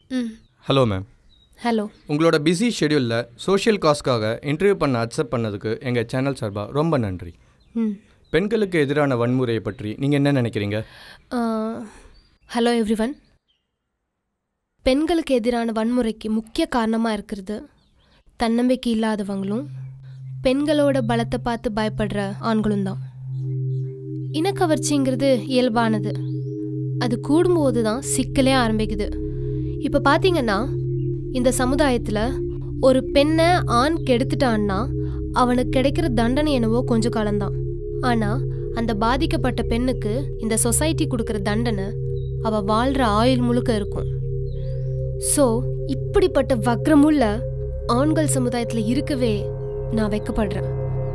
ம் hello ma'am hello உங்களோட busy ஷெடியூலில் சோஷியல் காஸ்க்காக இன்டர்வியூ பண்ண அக்செப்ட் பண்ணதுக்கு எங்கள் சேனல் சார்பாக ரொம்ப நன்றி ம் பெண்களுக்கு எதிரான வன்முறையை பற்றி நீங்கள் என்ன நினைக்கிறீங்க ஹலோ எவ்ரிவன் பெண்களுக்கு எதிரான வன்முறைக்கு முக்கிய காரணமாக இருக்கிறது தன்னம்பிக்கை இல்லாதவங்களும் பெண்களோட பலத்தை பார்த்து பயப்படுற ஆண்களும் தான் இனக்கவர்ச்சிங்கிறது இயல்பானது அது கூடும்போது தான் சிக்கலே ஆரம்பிக்குது இப்போ பார்த்தீங்கன்னா இந்த சமுதாயத்தில் ஒரு பெண்ணை ஆண் கெடுத்துட்டான்னா அவனுக்கு கிடைக்கிற தண்டனை என்னவோ கொஞ்ச காலம்தான் ஆனால் அந்த பாதிக்கப்பட்ட பெண்ணுக்கு இந்த சொசைட்டி கொடுக்குற தண்டனை அவ வாழ்கிற ஆயுள் முழுக்க இருக்கும் ஸோ இப்படிப்பட்ட வக்ரமுள்ள ஆண்கள் சமுதாயத்தில் இருக்கவே நான் வெக்கப்படுறேன்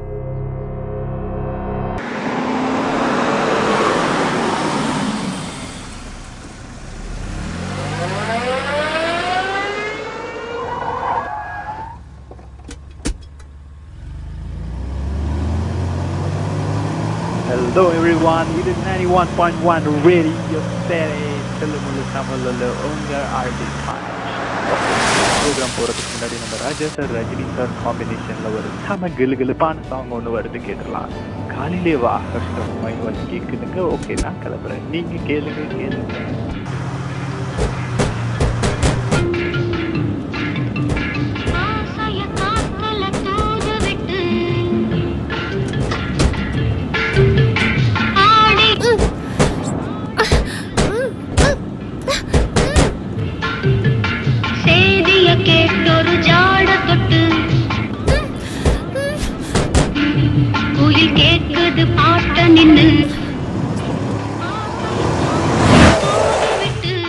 Hello everyone, இது 91.1 Radio City தெலுங்குல தமிழ்ல உங்க ஆர்டி ப்ரோக்ராம் போகிறதுக்கு முன்னாடி நம்ம ராஜா சார் ரஜினி சார் காம்பினேஷனில் ஒரு செம கிளுகிளுப்பான சாங் ஒன்று வருது கேட்டுடலாம் காலையிலே வா கஷ்டம் மைண்ட் வாட்ச் கேட்குதுங்க ஓகே நான் கிளம்புறேன் நீங்கள் கேளுங்க கேளுங்க ஆசைய காத்துல தூது விட்டு ஆடி சேதிய கேட்டொரு ஜாட தொட்டு குயில் கேக்குது பாட்ட நின்னு விட்டு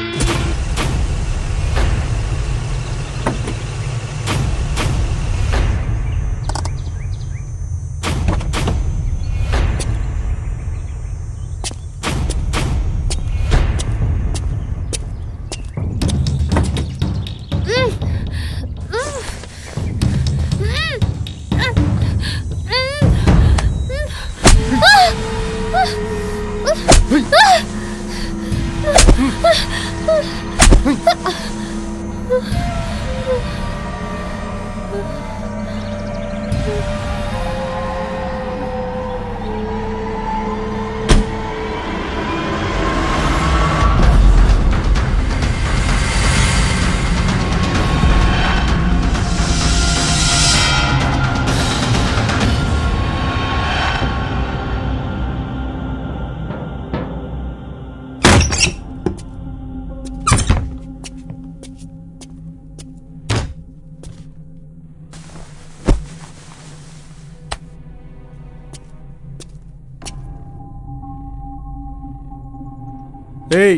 ஏய்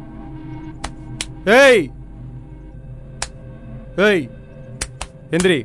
ஏய் ஏய் எந்திரி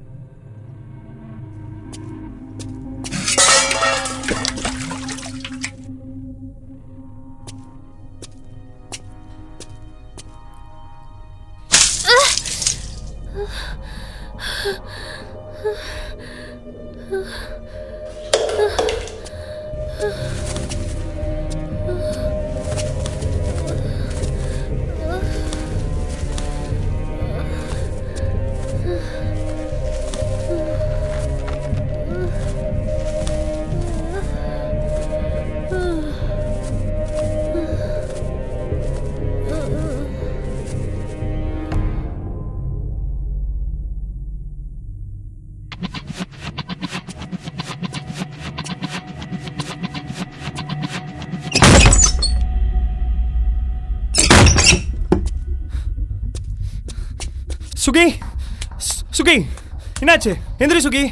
சுகி சு- சுகி என்னாச்சு எந்திரி சுகி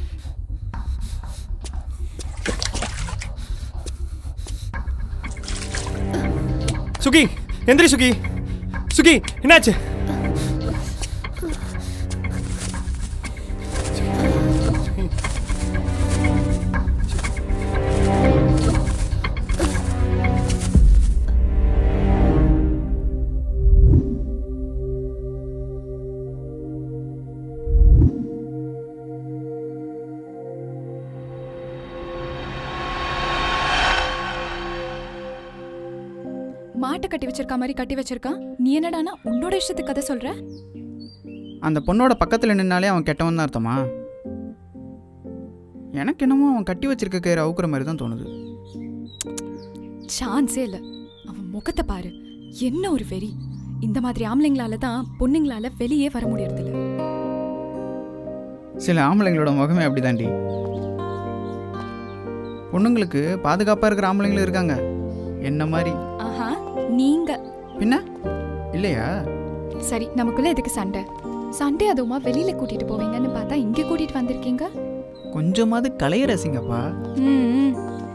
சுகி எந்திரி சுகி சுகி என்னாச்சு மாட்டை கட்டி வச்சிருக்க மாதிரி கட்டி வச்சிருக்கான் நீ என்னடானா உன்னோட இஷ்டத்துக்கு கதை சொல்ற அந்த பொண்ணோட பக்கத்தில் நின்னாலே அவன் கெட்டவன் தான் அர்த்தமா எனக்கு என்னமோ அவன் கட்டி வச்சிருக்க கயிறு அவுக்குற மாதிரி தான் தோணுது சான்ஸே இல்ல அவன் முகத்தை பாரு என்ன ஒரு வெறி இந்த மாதிரி ஆம்பளைங்களால தான் பொண்ணுங்களால வெளியே வர முடியறதில்ல சில ஆம்பளைங்களோட முகமே அப்படிதாண்டி பொண்ணுங்களுக்கு பாதுகாப்பாக இருக்கிற ஆம்பளைங்களும் இருக்காங்க என்ன மாதிரி ஆஹா நீங்க பின்ன இல்லையா சரி நமக்குள்ள எதுக்கு சண்டை சண்டே அதுவுமா வெளியில கூட்டிட்டு போவீங்கன்னு பார்த்தா இங்க கூட்டிட்டு வந்திருக்கீங்க கொஞ்சமாவது கலைய ரசிங்கப்பா ம், ம்.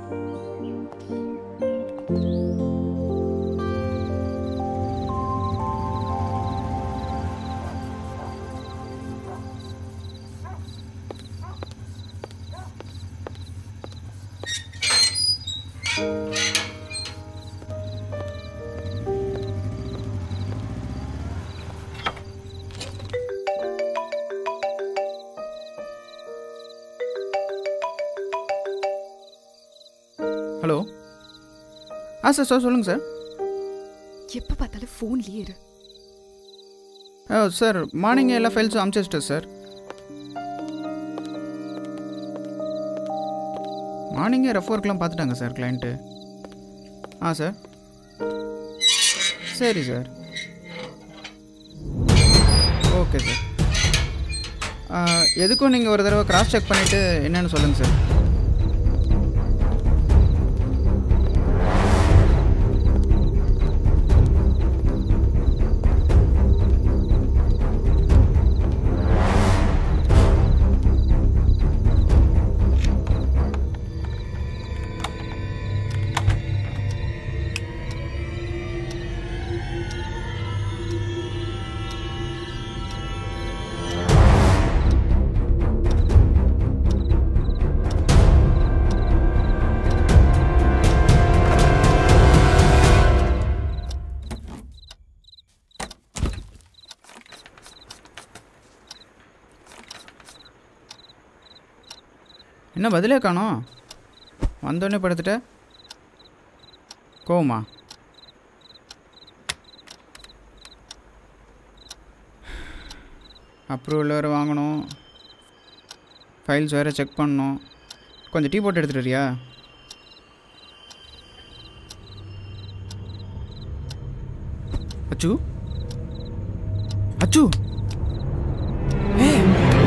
ஹலோ ஆ சார் சார் சொல்லுங்கள் சார் எப்ப பார்த்தாலும் போன்லயே இரு ஆ சார் மார்னிங் எல்லா ஃபைல்ஸும் அனுப்பிச்சு வச்சிட்டேன் சார் மார்னிங்கே ரஃப் ஒர்க்லாம் பார்த்துட்டாங்க சார் கிளைண்ட்டு ஆ சார் சரி சார் ஓகே சார் ஆ, எதுக்கும் நீங்கள் ஒரு தடவை கிராஸ் செக் பண்ணிவிட்டு என்னன்னு சொல்லுங்கள் சார் என்ன பதிலே காணோம் வந்தோடனே படுத்துட்ட கோவமா அப்ரூவல் வேறு வாங்கணும் ஃபைல்ஸ் வேறு செக் பண்ணணும் கொஞ்சம் டீ போட்டு எடுத்துட்டு வரியா அச்சு அச்சு ஏய்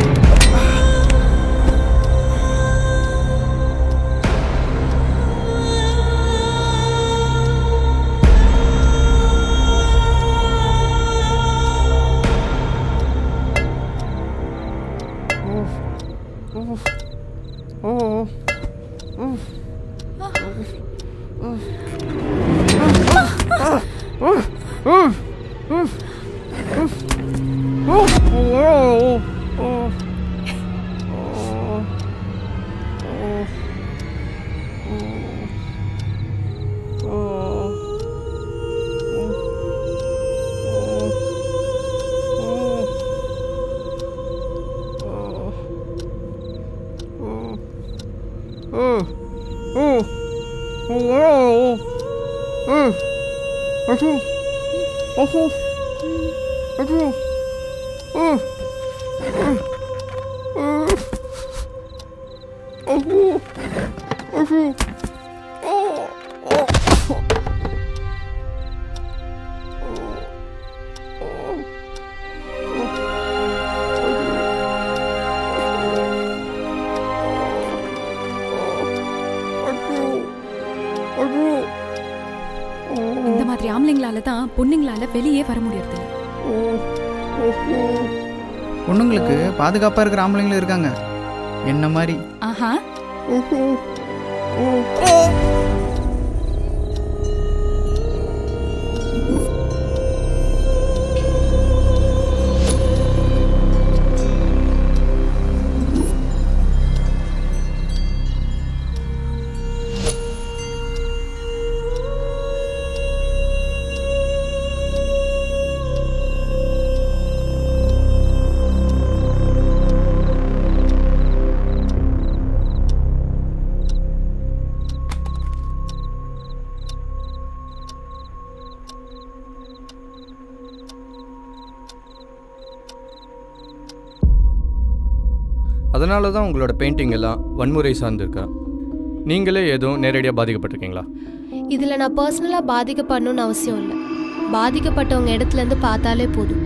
இந்த மாதிரி ஆம்பளைங்களால தான் பொண்ணுங்களால வெளியே வர முடியறதில்ல பொண்ணுங்களுக்கு பாதுகாப்பாக இருக்கிற ஆம்பளைங்களும் இருக்காங்க என்ன மாதிரி ஆஹா அதனால தான் உங்களோட பெயிண்டிங் எல்லாம் வன்முறை சார்ந்திருக்கா நீங்களே எதுவும் நேரடியாக பாதிக்கப்பட்டிருக்கீங்களா இதில் நான் பர்சனலாக பாதிக்கப்படணும்னு அவசியம் இல்லை பாதிக்கப்பட்டவங்க இடத்துல இருந்து பார்த்தாலே போதும்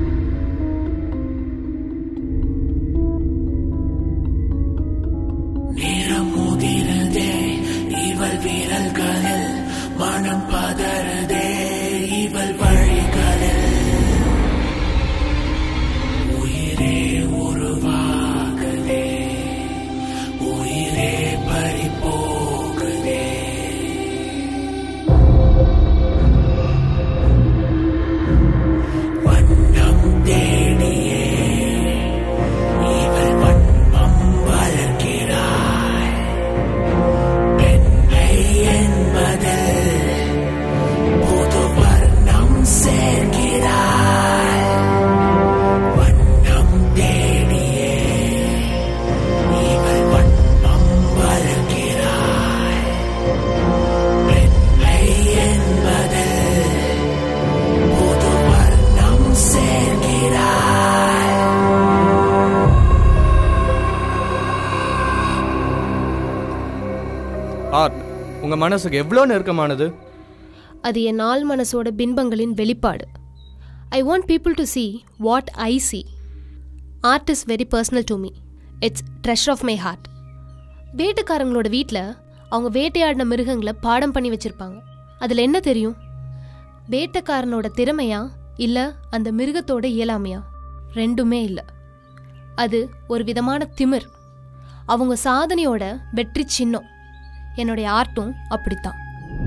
ஆர்ட் உங்கள் மனசுக்கு எவ்வளோ நெருக்கமானது அது என் ஆள் மனசோட பின்பங்களின் வெளிப்பாடு I want people to see what I see art is very personal to me it's treasure of my heart வேட்டைக்காரங்களோட வீட்டில் அவங்க வேட்டையாடின மிருகங்களை பாடம் பண்ணி வச்சுருப்பாங்க அதில் என்ன தெரியும் வேட்டைக்காரனோட திறமையா இல்லை அந்த மிருகத்தோட இயலாமையா ரெண்டுமே இல்லை அது ஒரு விதமான திமிர் அவங்க சாதனையோட வெற்றி சின்னம் என்னுடைய ஆர்ட்டும் அப்படித்தான்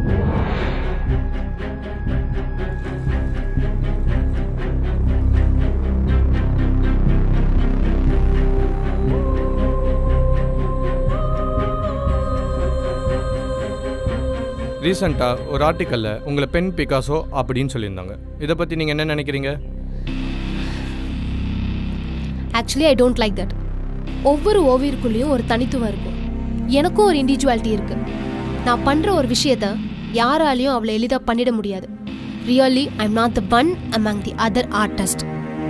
ரீசெண்டாக ஒரு ஆர்டிக்கலில் உங்களை பெண் பிகாசோ அப்படின்னு சொல்லியிருந்தாங்க இதை பற்றி நீங்கள் என்ன நினைக்கிறீங்க actually I don't like that ஒவ்வொரு ஓவியருக்குள்ளேயும் ஒரு தனித்துவம் இருக்கும் எனக்கும் ஒரு இண்டிவிஜுவாலிட்டி இருக்கு நான் பண்ற ஒரு விஷயத்த யாராலையும் அவளை எளிதாக பண்ணிட முடியாது really I am not the one among the other artist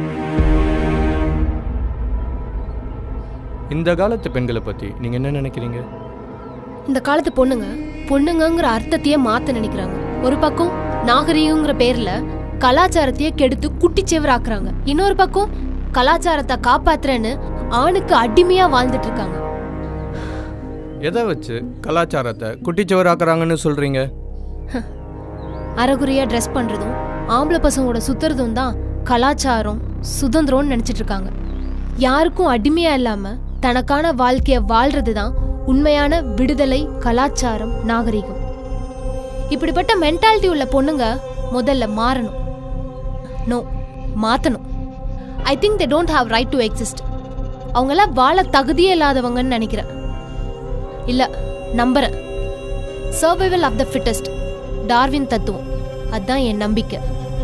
இந்த காலத்து பெண்களை பற்றி நீங்கள் என்ன நினைக்கிறீங்க இந்த காலத்து பொண்ணுங்க பொண்ணுங்கங்கிற அர்த்தத்தையே மாத்த நினைக்கிறாங்க ஒரு பக்கம் நாகரீகங்கிற பேர்ல கலாச்சாரத்தையே கெடுத்து குட்டிச்சேவராக்குறாங்க இன்னொரு பக்கம் கலாச்சாரத்தை காப்பாத்துறேன்னு ஆணுக்கு அடிமையா வாழ்ந்துட்டு இருக்காங்க எதை வச்சு கலாச்சாரத்தை குட்டிச்சுவராக்குறாங்கன்னு சொல்கிறீங்க அறகுறையா ட்ரெஸ் பண்றதும் ஆம்பளை பசங்களோட சுத்துறதும் தான் கலாச்சாரம் சுதந்திரம்னு நினைச்சிட்டு இருக்காங்க யாருக்கும் அடிமையா இல்லாம தனக்கான வாழ்க்கைய வாழ்றது தான் உண்மையான விடுதலை கலாச்சாரம் நாகரிகம் இப்படிப்பட்ட மென்டாலிட்டி உள்ள பொண்ணுங்க முதல்ல மாறணும் நோ மாத்தணும் I think they don't have right to exist அவங்கெல்லாம் வாழ தகுதியே இல்லாதவங்கன்னு நினைக்கிறேன் இல்ல நம்புறேன் survival of the fittest Darwin தத்துவம் அதுதான் என் நம்பிக்கை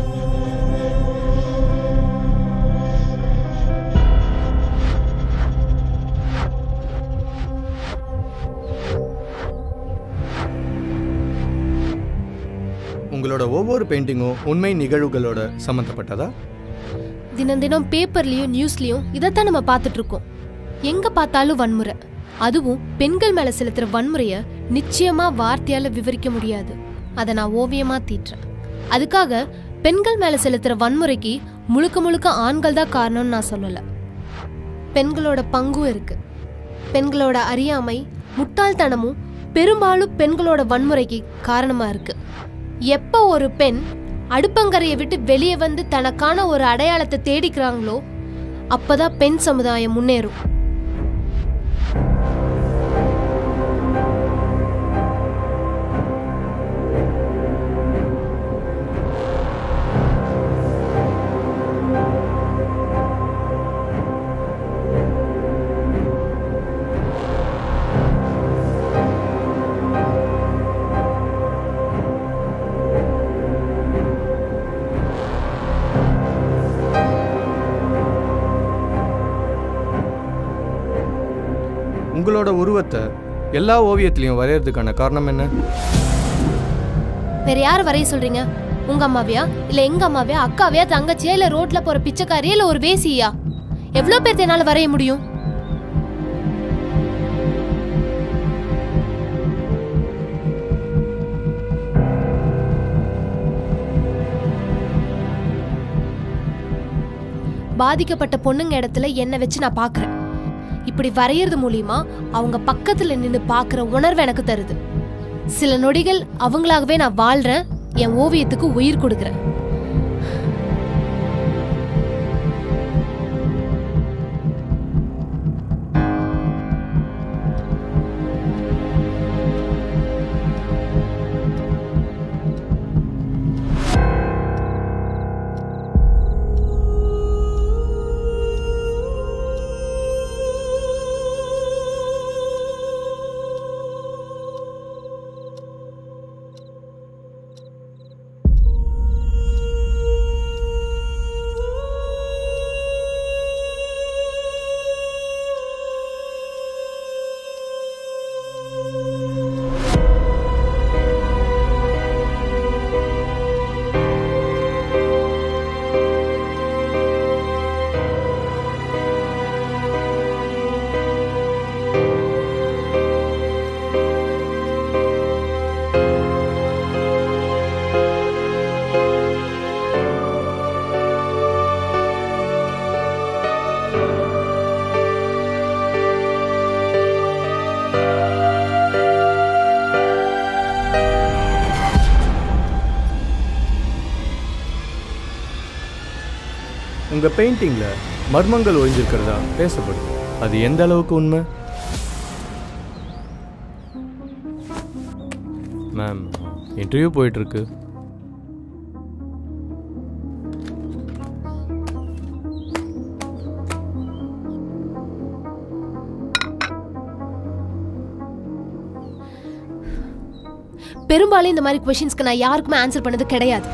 உங்களோட ஒவ்வொரு பெயிண்டிங்கும் உண்மை நிகழ்வுகளோட சம்மந்தப்பட்டதா தினம் தினம் பேப்பர்லயும் நியூஸ்லயும் இதைத்தான் நம்ம பார்த்துட்டு இருக்கோம் எங்க பார்த்தாலும் வன்முறை அதுவும் பெண்கள் மேல செலுத்துற வன்முறைய நிச்சயமா வார்த்தையால விவரிக்க முடியாது அதை நான் ஓவியமா தீட்டுறேன் அதுக்காக பெண்கள் மேல செலுத்துற வன்முறைக்கு முழுக்க முழுக்க ஆண்கள் தான் காரணம்னு நான் சொல்லல பெண்களோட பங்கும் இருக்கு பெண்களோட அறியாமை முட்டாள்தனமும் பெரும்பாலும் பெண்களோட வன்முறைக்கு காரணமா இருக்கு எப்போ ஒரு பெண் அடுப்பங்கரையை விட்டு வெளியே வந்து தனக்கான ஒரு அடையாளத்தை தேடிக்கிறாங்களோ அப்பதான் பெண் சமுதாயம் முன்னேறும் உங்களோட உருவத்தை எல்லா ஓவியத்திலையும் வரையறதுக்கான காரணம் என்ன வேற யார் வரைய சொல்றீங்க உங்க அம்மாவையா இல்ல எங்க அம்மாவையா அக்காவையா தங்கச்சியா இல்ல ரோட்ல போற பிச்சைக்காரியா இல்ல ஒரு வேசியா எவ்வளவு பேர்த்த என்னால வரைய முடியும் பாதிக்கப்பட்ட பொண்ணுங்க இடத்துல என்னை வச்சு நான் பார்க்கறேன் இப்படி வரையறது மூலியமா அவங்க பக்கத்துல நின்று பார்க்குற உணர்வு எனக்கு தருது சில நொடிகள் அவங்களாகவே நான் வாழ்றேன் என் ஓவியத்துக்கு உயிர் கொடுக்குறேன் உங்கள் பெயிண்டிங்கில் மர்மங்கள் ஒழிஞ்சிருக்கிறதா பேசப்படுது அது எந்த அளவுக்கு உண்மை மேம் இன்டர்வியூ போயிட்டுருக்கு பெரும்பாலும் இந்த மாதிரி கொஷின்ஸ்க்கு நான் யாருக்குமே ஆன்சர் பண்ணது கிடையாது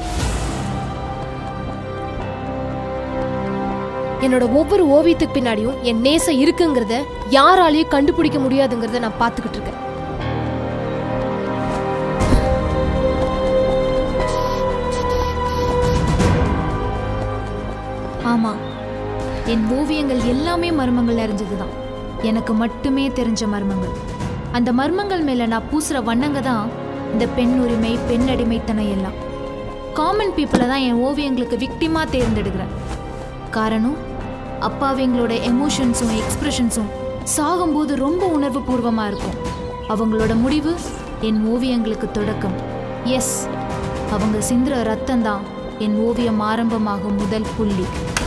என்னோட ஒவ்வொரு ஓவியத்துக்கு பின்னாடியும் என் நேசம் இருக்குங்கிறத யாராலையும் கண்டுபிடிக்க முடியாதுங்கிறத நான் பார்த்துக்கிட்டு இருக்கேன் ஆமா என் ஓவியங்கள் எல்லாமே மர்மங்கள் நிறைஞ்சது தான் எனக்கு மட்டுமே தெரிஞ்ச மர்மங்கள் அந்த மர்மங்கள் மேல நான் பூசுற வண்ணங்க தான் இந்த பெண் உரிமை பெண் அடிமைத்தனம் எல்லாம் காமன் பீப்புளை தான் என் ஓவியங்களுக்கு விக்டிமா தேர்ந்தெடுக்கிறேன் காரணம் அப்பாவிங்களோட எமோஷன்ஸும் எக்ஸ்பிரஷன்ஸும் சாகும்போது ரொம்ப உணர்வு பூர்வமாக இருக்கும் அவங்களோட முடிவு என் ஓவியங்களுக்கு தொடக்கம் எஸ் அவங்க சிந்துற ரத்தம் தான் என் ஓவியம் ஆரம்பமாகும் முதல் புள்ளி